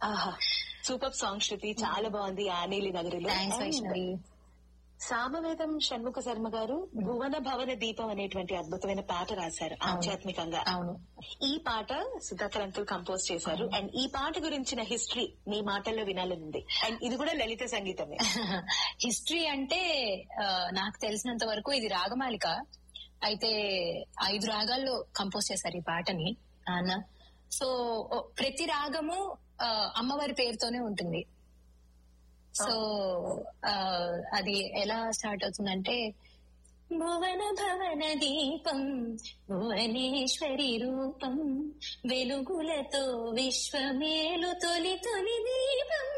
ఆహా super song శృతి చాలా బాగుంది ఆనీలి నగరిలో థ్యాంక్స్ And వైష్ణవి సామవేదం షణ్ముఖ శర్మ గారు భువన భవన దీపం అనేటువంటి అద్భుతమైన పాట రాశారు ఆధ్యాత్మికంగా అవును ఈ పాట సుధాకర్ అంకుల్ కంపోజ్ చేశారు అండ్ ఈ పాట గురించిన హిస్టరీ మీ మాటల్లో వినాలనుంది అండ్ ఇది కూడా లలిత సంగీతమే హిస్టరీ అంటే ఆ, నాకు తెలిసినంత వరకు ఇది రాగమాలిక అయితే ఐదు రాగాల్లో కంపోజ్ చేశారు ఈ పాటని నాన్న సో ఓ- ప్రతి రాగము ఆ, అమ్మవారి పేరుతోనే ఉంటుంది సో ఆ, అది ఎలా స్టార్ట్ అవుతుందంటే భువన భవన దీపం భువనేశ్వరి రూపం వెలుగులతో విశ్వమేలు తొలి తొలి దీపం